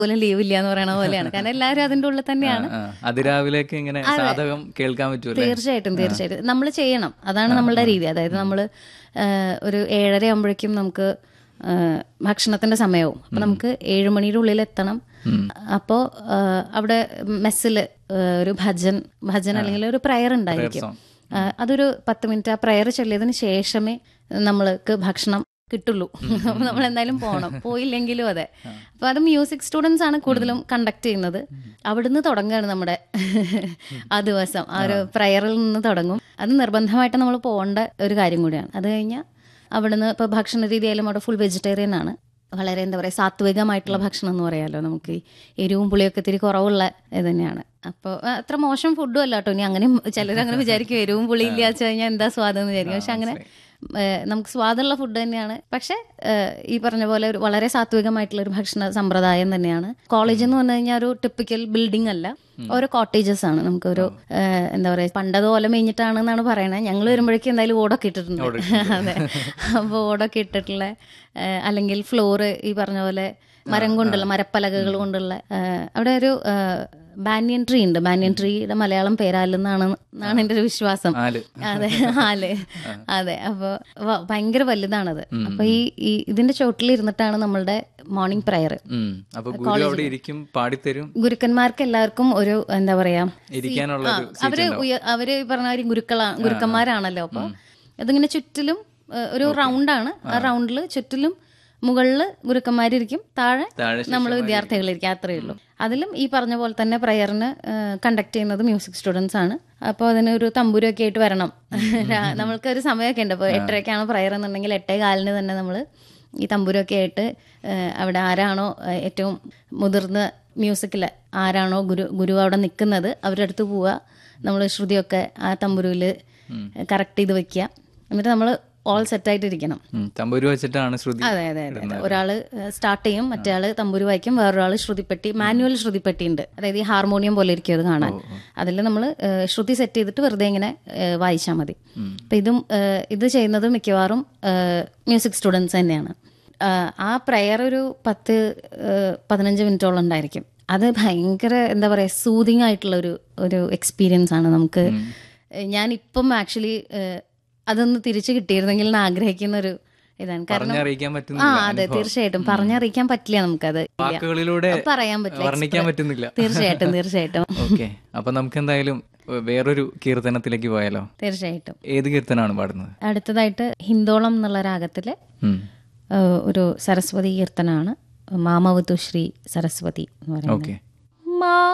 പോലും ലീവ് ഇല്ല എന്ന് പറയണ പോലെയാണ് കാരണം എല്ലാവരും അതിന്റെ ഉള്ളിൽ തന്നെയാണ് ആ, അതിരാവിലേക്ക് ഇങ്ങനെ സാധകം കേൾക്കാൻ പറ്റൂല്ലേ തീർച്ചയായിട്ടും തീർച്ചയായിട്ടും നമ്മൾ ചെയ്യണം അതാണ് നമ്മളുടെ രീതി അതായത് നമ്മൾ ഒരു ഏഴര ആകുമ്പോഴേക്കും നമുക്ക് ആ, ഭക്ഷണത്തിന്റെ സമയവും അപ്പൊ നമുക്ക് ഏഴ് മണിയുടെ ഉള്ളിൽ എത്തണം അപ്പോൾ അവിടെ മെസ്സിൽ ഒരു ഭജൻ ഭജൻ അല്ലെങ്കിൽ ഒരു പ്രയർ ഉണ്ടായിരിക്കും song. ആ, അതൊരു പത്ത് മിനിറ്റ് ആ പ്രയർ ചൊല്ലിയതിന് ശേഷമേ നമ്മൾക്ക് ഭക്ഷണം കിട്ടുള്ളൂ അപ്പൊ നമ്മൾ എന്തായാലും പോകണം പോയില്ലെങ്കിലും അതെ അപ്പൊ അത് മ്യൂസിക് സ്റ്റുഡൻസ് ആണ് കൂടുതലും കണ്ടക്ട് ചെയ്യുന്നത് അവിടുന്ന് തുടങ്ങുകയാണ് നമ്മുടെ ആ ദിവസം ആ ഒരു പ്രയറിൽ നിന്ന് തുടങ്ങും അത് നിർബന്ധമായിട്ട് നമ്മൾ പോകേണ്ട ഒരു കാര്യം കൂടിയാണ് അത് കഴിഞ്ഞാൽ അവിടുന്ന് ഇപ്പോൾ ഭക്ഷണ രീതി ആയാലും അവിടെ ഫുൾ വെജിറ്റേറിയൻ ആണ് വളരെ എന്താ പറയുക സാത്വികമായിട്ടുള്ള ഭക്ഷണം എന്ന് പറയാമല്ലോ നമുക്ക് ഈ എരിവും പുളിയൊക്കെ ഇത്തിരി കുറവുള്ള ഇത് തന്നെയാണ് അപ്പോൾ അത്ര മോശം ഫുഡും അല്ല കേട്ടോ ഇനി അങ്ങനെ ചിലർ അങ്ങനെ വിചാരിക്കും എരിവും പുളി ഇല്ല വെച്ച് കഴിഞ്ഞാൽ എന്താ സ്വാദം എന്ന് വിചാരിക്കും പക്ഷെ അങ്ങനെ ഏഹ്, നമുക്ക് സ്വാദുള്ള ഫുഡ് തന്നെയാണ് പക്ഷെ ഏഹ്, ഈ പറഞ്ഞ പോലെ ഒരു വളരെ സാത്വികമായിട്ടുള്ള ഒരു ഭക്ഷണ സമ്പ്രദായം തന്നെയാണ് കോളേജ് എന്ന് പറഞ്ഞു കഴിഞ്ഞാൽ ഒരു ടിപ്പിക്കൽ ബിൽഡിംഗ് അല്ല ഓരോ കോട്ടേജസ് ആണ് നമുക്കൊരു ഏഹ്, എന്താ പറയുക പണ്ടത് ഓല മേഞ്ഞിട്ടാണെന്നാണ് പറയണത് ഞങ്ങൾ വരുമ്പോഴേക്കും എന്തായാലും ഓടൊക്കെ ഇട്ടിട്ടുണ്ട് അതെ അപ്പോൾ ഓടൊക്കെ ഇട്ടിട്ടുള്ള ഏഹ്, അല്ലെങ്കിൽ ഫ്ലോറ് ഈ പറഞ്ഞ പോലെ മരം കൊണ്ടുള്ള മരപ്പലകകൾ കൊണ്ടുള്ള ഏഹ്, അവിടെ ഒരു ബാനിയൻ ട്രീ ഉണ്ട് ബാനിയൻ ട്രീയുടെ മലയാളം പേരാലെന്നാണ് എന്നാണ് എൻ്റെ ഒരു വിശ്വാസം ആല് അതെ ആല് അതെ അപ്പൊ വ- ഭയങ്കര വലുതാണത് അപ്പൊ ഈ ഈ ഇതിന്റെ ചോട്ടിൽ ഇരുന്നിട്ടാണ് നമ്മളുടെ മോർണിംഗ് പ്രയർ ഉം. അപ്പൊ ഗുരു അവിടെ ഇരിക്കും പാടിത്തരും ഗുരുക്കന്മാർക്ക് എല്ലാവർക്കും ഒരു എന്താ പറയാ ഇരിക്കാനുള്ള ആ, ഒരു അവര് ഉയ- അവര് ഈ പറഞ്ഞ മാതിരി ഗുരുക്കളാ ഗുരുക്കന്മാരാണല്ലോ അപ്പൊ ഇതിങ്ങനെ ചുറ്റിലും ഏഹ്, ഒരു റൗണ്ടാണ് ആ റൗണ്ടിൽ ചുറ്റിലും മുകളിൽ ഗുരുക്കന്മാരിരിക്കും താഴെ താഴെ നമ്മൾ വിദ്യാർത്ഥികളിരിക്കും അത്രയേ ഉള്ളൂ അതിലും ഈ പറഞ്ഞ പോലെ തന്നെ പ്രയറിന് കണ്ടക്ട് ചെയ്യുന്നത് മ്യൂസിക് സ്റ്റുഡൻസ് ആണ് അപ്പോൾ അതിന് ഒരു തമ്പുരൊക്കെ ആയിട്ട് വരണം രാ- നമ്മൾക്ക് ഒരു സമയമൊക്കെ ഉണ്ട് അപ്പോൾ എട്ടരയ്ക്കാണ് പ്രയർ എന്നുണ്ടെങ്കിൽ എട്ടേ കാലിന് തന്നെ നമ്മൾ ഈ തമ്പുരൊക്കെ ആയിട്ട് ഏഹ്, അവിടെ ആരാണോ ഏഹ്, ഏറ്റവും മുതിർന്ന മ്യൂസിക്കിൽ ആരാണോ ഗുരു ഗുരു അവിടെ നിൽക്കുന്നത് അവരുടെ അടുത്ത് പോവുക നമ്മൾ ശ്രുതിയൊക്കെ ആ തമ്പുരുവിൽ കറക്റ്റ് ചെയ്ത് വെക്കുക എന്നിട്ട് നമ്മൾ ഓൾ സെറ്റായിട്ട് ഇരിക്കണം ഉം. തമ്പൂര് വെച്ചിട്ടാണ് ശ്രുതി അതെ അതെ അതെ അതെ. ഒരാള് സ്റ്റാർട്ട് ചെയ്യും മറ്റേ ആള് തമ്പൂര് വായിക്കും വേറൊരാള് ശ്രുതിപ്പെട്ടി മാനുവൽ ശ്രുതിപ്പെട്ടി ഉണ്ട് അതായത് ഈ ഹാർമോണിയം പോലെ ഇരിക്കും അത് കാണാൻ അതിൽ നമ്മൾ ശ്രുതി സെറ്റ് ചെയ്തിട്ട് വെറുതെ ഇങ്ങനെ വായിച്ചാൽ മതി അപ്പൊ ഇതും ഏഹ്, ഇത് ചെയ്യുന്നത് മിക്കവാറും മ്യൂസിക് സ്റ്റുഡൻസ് തന്നെയാണ് ഏഹ്, ആ പ്രയർ ഒരു പത്ത് ഏഹ്, പതിനഞ്ച് മിനിറ്റോളം ഉണ്ടായിരിക്കും അത് ഭയങ്കര എന്താ പറയാ സൂതിങ് ആയിട്ടുള്ള ഒരു ഒരു എക്സ്പീരിയൻസ് ആണ് നമുക്ക് ഞാൻ ഇപ്പം ആക്ച്വലി അതൊന്ന് തിരിച്ചു കിട്ടിയിരുന്നെങ്കിൽ എന്ന് ആഗ്രഹിക്കുന്ന ഒരു ഇതാണ് കാരണം പറഞ്ഞറിയിക്കാൻ ആ പറ്റുന്ന അതെ തീർച്ചയായിട്ടും പറഞ്ഞറിയിക്കാൻ പറ്റില്ല നമുക്കത് ഇല്ല. വാക്കുകളിലൂടെ പറയാൻ പറ്റില്ല വർണ്ണിക്കാൻ പറ്റുന്നില്ല തീർച്ചയായിട്ടും തീർച്ചയായിട്ടും ഓക്കെ അപ്പൊ നമുക്ക് എന്തായാലും വേറൊരു കീർത്തനത്തിലേക്ക് പോയാലോ തീർച്ചയായിട്ടും ഏത് കീർത്തനാണ് പാടുന്നത് അടുത്തതായിട്ട് ഹിന്ദോളം എന്നുള്ള രാഗത്തിലെ ഉം. ഏഹ്, ഒരു സരസ്വതി കീർത്തനാണ് മാമവതു ശ്രീ സരസ്വതി എന്ന് പറയുന്നത് ഓക്കെ മാ